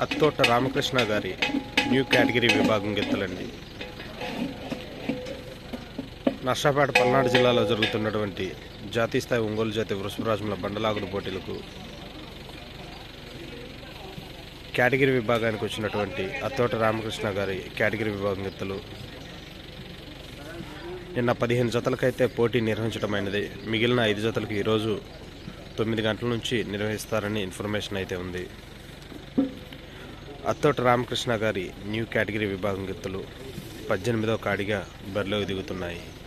అత్తోట రామకృష్ణ గారి new category విభాగం గెత్తలండి నర్సాపేట పల్నాడు జిల్లాలో జరుగుతున్నటువంటి జాతీయ స్థాయి ఒంగోలు జాతి వృషభరాజముల బండలాగుడు పోటీలకు కేటగిరీ విభాగానికి వచ్చినటువంటి అత్తోట రామకృష్ణ గారి కేటగిరీ విభాగం ఎత్తులు నిన్న పదిహేను జతలకైతే పోటీ నిర్వహించడమైనది మిగిలిన ఐదు జతలకు ఈరోజు తొమ్మిది గంటల నుంచి నిర్వహిస్తారని ఇన్ఫర్మేషన్ అయితే ఉంది అత్తోట రామకృష్ణ గారి న్యూ కేటగిరీ విభాగం ఎత్తులు పద్దెనిమిదవ కాడిగా బరిలోకి దిగుతున్నాయి